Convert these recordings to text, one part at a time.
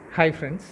hi friends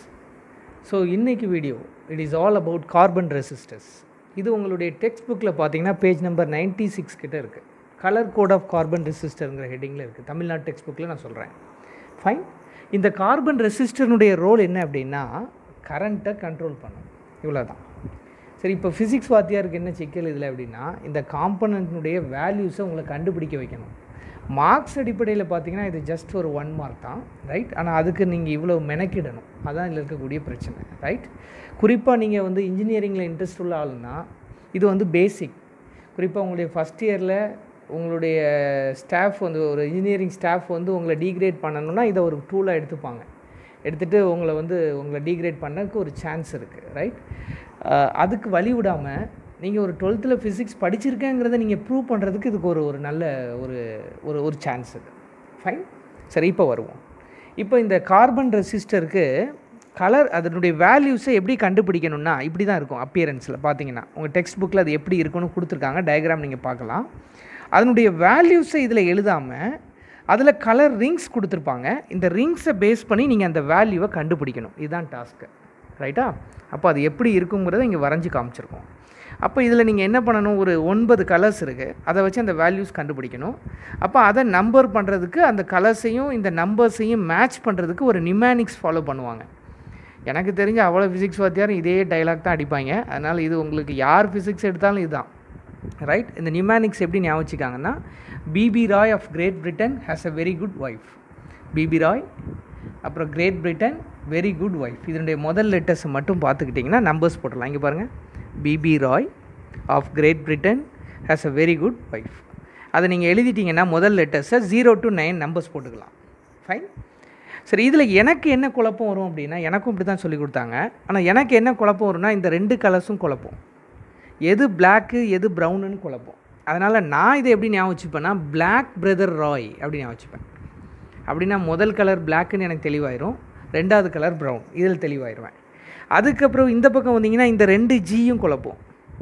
so இன்னைக்கு video it is all about carbon resistors இது உங்களுடைய text புக்கில் பார்த்தீங்கன்னா பேஜ் நம்பர் நைன்ட்டி சிக்ஸ் கிட்ட இருக்குது கலர் கோட் ஆஃப் கார்பன் ரெசிஸ்டருங்கிற ஹெட்டிங்கில் இருக்குது தமிழ்நாடு டெக்ஸ்ட் புக்கில் நான் சொல்கிறேன் ஃபைன் இந்த கார்பன் ரெசிஸ்டர்னுடைய ரோல் என்ன அப்படின்னா கரண்ட்டை கண்ட்ரோல் பண்ணும் இவ்வளோ தான் சரி இப்போ ஃபிசிக்ஸ் வாத்தியாருக்கு என்ன சிக்கல் இதில் அப்படின்னா இந்த காம்பனண்ட்னுடைய வேல்யூஸை உங்களை கண்டுபிடிக்க வைக்கணும் மார்க்ஸ் அடிப்படையில் பார்த்தீங்கன்னா இது ஜஸ்ட் ஒரு ஒன் மார்க் தான் ரைட் ஆனால் அதுக்கு நீங்கள் இவ்வளோ மெனக்கிடணும் அதான் இதில் இருக்கக்கூடிய பிரச்சனை ரைட் குறிப்பாக நீங்கள் வந்து இன்ஜினியரிங்கில் இன்ட்ரெஸ்ட் உள்ள ஆளுன்னா இது வந்து பேசிக் குறிப்பாக உங்களுடைய ஃபஸ்ட் இயரில் உங்களுடைய ஸ்டாஃப் வந்து ஒரு இன்ஜினியரிங் ஸ்டாஃப் வந்து உங்களை டீக்ரேட் பண்ணணும்னா இதை ஒரு டூலாக எடுத்துப்பாங்க எடுத்துகிட்டு உங்களை வந்து உங்களை டீக்ரேட் பண்ணதுக்கு ஒரு சான்ஸ் இருக்குது ரைட் அதுக்கு வழி விடாமல் நீங்கள் ஒரு டுவெல்த்தில் ஃபிசிக்ஸ் படிச்சிருக்கேங்கிறத நீங்கள் ப்ரூவ் பண்ணுறதுக்கு இதுக்கு ஒரு ஒரு நல்ல ஒரு ஒரு ஒரு சான்ஸ் இது ஃபைன் சரி இப்போ வருவோம் இப்போ இந்த கார்பன் ரெசிஸ்டருக்கு கலர் அதனுடைய வேல்யூஸை எப்படி கண்டுபிடிக்கணும்னா இப்படி தான் இருக்கும் அப்பியரன்ஸில் பார்த்தீங்கன்னா உங்கள் டெக்ஸ்ட் புக்கில் அது எப்படி இருக்குன்னு கொடுத்துருக்காங்க டயக்ராம் நீங்கள் பார்க்கலாம் அதனுடைய வேல்யூஸை இதில் எழுதாமல் அதில் கலர் ரிங்ஸ் கொடுத்துருப்பாங்க இந்த ரிங்ஸை பேஸ் பண்ணி நீங்கள் அந்த வேல்யூவை கண்டுபிடிக்கணும் இதுதான் டாஸ்க்கு ரைட்டா அப்போ அது எப்படி இருக்குங்கிறத இங்கே வரைஞ்சி காமிச்சிருக்கோம் அப்போ இதில் நீங்கள் என்ன பண்ணணும் ஒரு ஒன்பது கலர்ஸ் இருக்குது அதை வச்சு அந்த வேல்யூஸ் கண்டுபிடிக்கணும் அப்போ அதை நம்பர் பண்ணுறதுக்கு அந்த கலர்ஸையும் இந்த நம்பர்ஸையும் மேட்ச் பண்ணுறதுக்கு ஒரு நிமேனிக்ஸ் ஃபாலோ பண்ணுவாங்க எனக்கு தெரிஞ்ச அவ்வளோ ஃபிசிக்ஸ் வாத்தியாரும் இதே டைலாக் தான் அடிப்பாங்க அதனால் இது உங்களுக்கு யார் ஃபிசிக்ஸ் எடுத்தாலும் இதுதான் ரைட் இந்த நியூமேனிக்ஸ் எப்படி ஞாபகம் வச்சுக்காங்கன்னா B B Roy of Great Britain has a very good wife B B Roy அப்புறம் Great Britain very good wife இதனுடைய முதல் லெட்டர்ஸ் மட்டும் பார்த்துக்கிட்டிங்கன்னா நம்பர்ஸ் போட்டுடலாம் இங்கே பாருங்கள் B B Roy of Great Britain has a very good wife அதை நீங்கள் எழுதிட்டிங்கன்னா முதல் லெட்டர்ஸை ஜீரோ டு நைன் நம்பர்ஸ் போட்டுக்கலாம் ஃபைன் சரி இதில் எனக்கு என்ன குழப்பம் வரும் அப்படின்னா எனக்கும் இப்படி தான் சொல்லி கொடுத்தாங்க ஆனால் எனக்கு என்ன குழப்பம் வரும்னா இந்த ரெண்டு கலர்ஸும் குழப்பம் எது பிளாக்கு எது ப்ரௌனுன்னு குழப்பம் அதனால் நான் இதை எப்படி ஞாபகம் வச்சுப்பேன்னா பிளாக் பிரதர் ராய் அப்படின்னு ஞாபகம் வச்சுப்பேன் அப்படின்னா முதல் கலர் பிளாக்குன்னு எனக்கு தெளிவாயிரும் ரெண்டாவது கலர் ப்ரௌன் இதில் தெளிவாயிருவேன் அதுக்கப்புறம் இந்த பக்கம் வந்தீங்கன்னா இந்த ரெண்டு ஜியும் குழப்பம்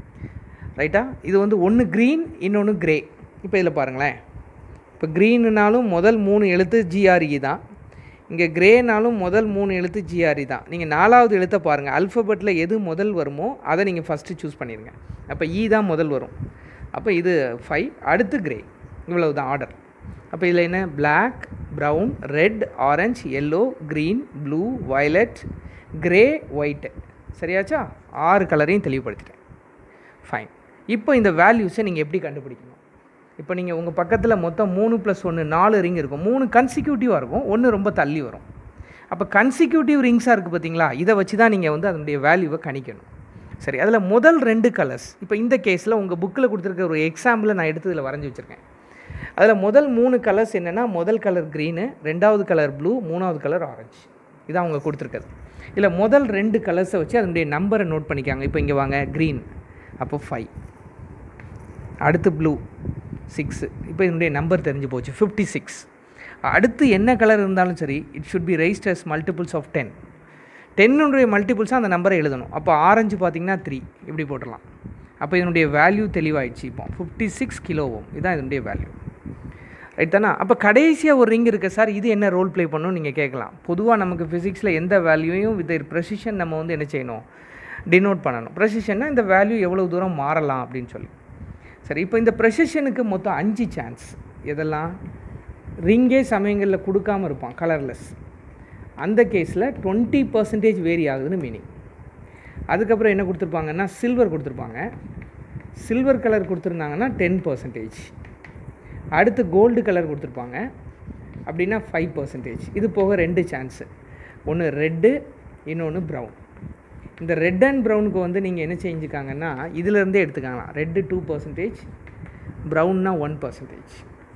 ரைட்டா இது வந்து ஒன்று க்ரீன் இன்னொன்று க்ரே இப்போ இதில் பாருங்களேன் இப்போ க்ரீனுனாலும் முதல் மூணு எழுத்து ஜிஆர்இ தான் இங்கே கிரேனாலும் முதல் மூணு எழுத்து ஜிஆர்இ தான் நீங்கள் நாலாவது எழுத்தை பாருங்கள் அல்ஃபபெட்டில் எது முதல் வருமோ அதை நீங்கள் ஃபஸ்ட்டு சூஸ் பண்ணிடுங்க அப்போ இ தான் முதல் வரும் அப்போ இது ஃபைவ் அடுத்து கிரே இவ்வளவு தான் ஆர்டர் அப்போ இதில் என்ன black brown red orange yellow green blue violet grey white சரியாச்சா ஆறு கலரையும் தெளிவுபடுத்திட்டேன் ஃபைன் இப்போ இந்த வேல்யூஸை நீங்கள் எப்படி கண்டுபிடிக்கணும் இப்போ நீங்கள் உங்கள் பக்கத்தில் மொத்தம் மூணு ப்ளஸ் ஒன்று நாலு ரிங் இருக்கும் மூணு கன்சிக்யூட்டிவாக இருக்கும் ஒன்று ரொம்ப தள்ளி வரும் அப்போ கன்சிக்யூட்டிவ் ரிங்ஸாக இருக்குது பார்த்தீங்களா இதை வச்சு தான் நீங்கள் வந்து அதனுடைய வேல்யூவை கணிக்கணும் சரி அதில் முதல் ரெண்டு கலர்ஸ் இப்போ இந்த கேஸில் உங்கள் புக்கில் கொடுத்துருக்க ஒரு எக்ஸாம்பிளை நான் எடுத்து இதில் வரைஞ்சி வச்சுருக்கேன் அதில் முதல் மூணு கலர்ஸ் என்னென்னா முதல் கலர் க்ரீனு ரெண்டாவது கலர் ப்ளூ மூணாவது கலர் ஆரஞ்சு இதான் அவங்க கொடுத்துருக்குது இல்லை முதல் ரெண்டு கலர்ஸை வச்சு அதனுடைய நம்பரை நோட் பண்ணிக்காங்க இப்போ இங்கே வாங்க க்ரீன் அப்போ ஃபைவ் அடுத்து ப்ளூ சிக்ஸு இப்போ இதனுடைய நம்பர் தெரிஞ்சு போச்சு ஃபிஃப்டி சிக்ஸ் அடுத்து என்ன கலர் இருந்தாலும் சரி it should be raised as multiples of ten டென்னுடைய மல்டிபிள்ஸாக அந்த நம்பரை எழுதணும் அப்போ ஆரஞ்சு பார்த்திங்கன்னா த்ரீ இப்படி போட்டுடலாம் அப்போ இதனுடைய வேல்யூ தெளிவாயிடுச்சு இப்போ ஃபிஃப்டி சிக்ஸ் கிலோவும் இதுதான் இதனுடைய வேல்யூ ரைட் தானே அப்போ கடைசியாக ஒரு ரிங் இருக்குது சார் இது என்ன ரோல் ப்ளே பண்ணணும் நீங்கள் கேட்கலாம் பொதுவாக நமக்கு ஃபிசிக்ஸில் எந்த வேல்யூவையும் வித் ப்ரெசிஷன் நம்ம வந்து என்ன செய்யணும் டினோட் பண்ணணும் ப்ரெசிஷன்னா இந்த வேல்யூ எவ்வளோ தூரம் மாறலாம் அப்படின்னு சொல்லி சரி இப்போ இந்த ப்ரெசிஷனுக்கு மொத்தம் அஞ்சு சான்ஸ் இதெல்லாம் ரிங்கே சமயங்களில் கொடுக்காமல் இருப்பான் கலர்லெஸ் அந்த கேஸில் டுவெண்ட்டி பர்சன்டேஜ் வேரி ஆகுதுன்னு மீனிங் அதுக்கப்புறம் என்ன கொடுத்துருப்பாங்கன்னா சில்வர் கொடுத்துருப்பாங்க சில்வர் கலர் கொடுத்துருந்தாங்கன்னா டென் பர்சன்டேஜ் அடுத்து கோல்டு கலர் கொடுத்துருப்பாங்க அப்படின்னா ஃபைவ் பர்சன்டேஜ் இது போக ரெண்டு சான்ஸு ஒன்று ரெட்டு இன்னொன்று ப்ரௌன் இந்த ரெட் அண்ட் ப்ரௌனுக்கு வந்து நீங்கள் என்ன செஞ்சுக்காங்கன்னா இதிலேருந்தே எடுத்துக்காங்களாம் ரெட்டு டூ பர்சன்டேஜ் ப்ரௌன்னா ஒன் பர்சன்டேஜ்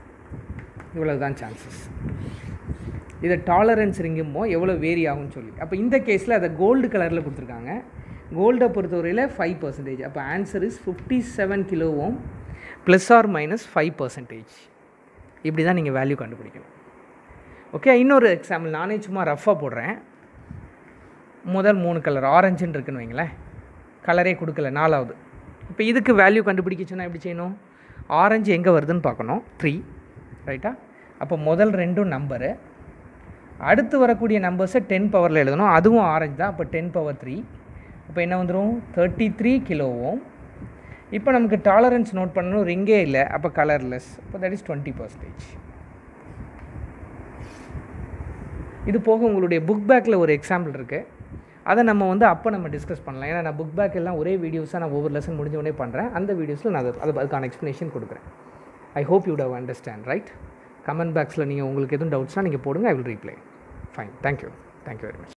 இவ்வளோ தான் சான்சஸ் இதை டாலரன்ஸ் ரிங்குமோ எவ்வளோ வேரி ஆகும்னு சொல்லி அப்போ இந்த கேஸில் அதை கோல்டு கலரில் கொடுத்துருக்காங்க கோல்டை பொறுத்தவரையில் ஃபைவ் பர்சன்டேஜ் அப்போ ஆன்சர் இஸ் ஃபிஃப்டி செவன் கிலோவும் plus or minus five percentage இப்படி தான் நீங்கள் வேல்யூ கண்டுபிடிக்கணும் ஓகே இன்னொரு எக்ஸாம்பிள் நானே சும்மா ரஃபாக போடுறேன் முதல் மூணு கலர் ஆரஞ்சுன்னு இருக்குன்னு வைங்களேன் கலரே கொடுக்கல நாலாவது இப்போ இதுக்கு வேல்யூ கண்டுபிடிக்க சொன்னால் எப்படி செய்யணும் ஆரஞ்சு எங்கே வருதுன்னு பார்க்கணும் த்ரீ ரைட்டா அப்போ முதல் ரெண்டும் நம்பரு அடுத்து வரக்கூடிய நம்பர்ஸை டென் பவரில் எழுதணும் அதுவும் ஆரஞ்சு தான் அப்போ டென் பவர் த்ரீ அப்போ என்ன வந்துடும் தேர்ட்டி த்ரீ கிலோ ஓம் இப்போ நமக்கு டாலரன்ஸ் நோட் பண்ணணும் ரிங்கே இல்லை அப்போ கலர்லெஸ் அப்போ தட் இஸ் டுவெண்ட்டி பர்சன்டேஜ் இது போக உங்களுடைய புக் பேக்கில் ஒரு எக்ஸாம்பிள் இருக்குது அதை நம்ம வந்து அப்போ நம்ம டிஸ்கஸ் பண்ணலாம் ஏன்னா நான் புக் பேக் எல்லாம் ஒரே வீடியோஸாக நான் ஒவ்வொரு லெசன் முடிஞ்ச உடனே பண்ணுறேன் அந்த வீடியோஸில் நான் அது அது அதுக்கான எக்ஸ்ப்ளனேஷன் கொடுக்குறேன் I hope you do understand right comment பாக்ஸில் நீங்கள் உங்களுக்கு எதுவும் டவுட்ஸ்னால் நீங்கள் போடுங்க I will reply fine thank you thank you very much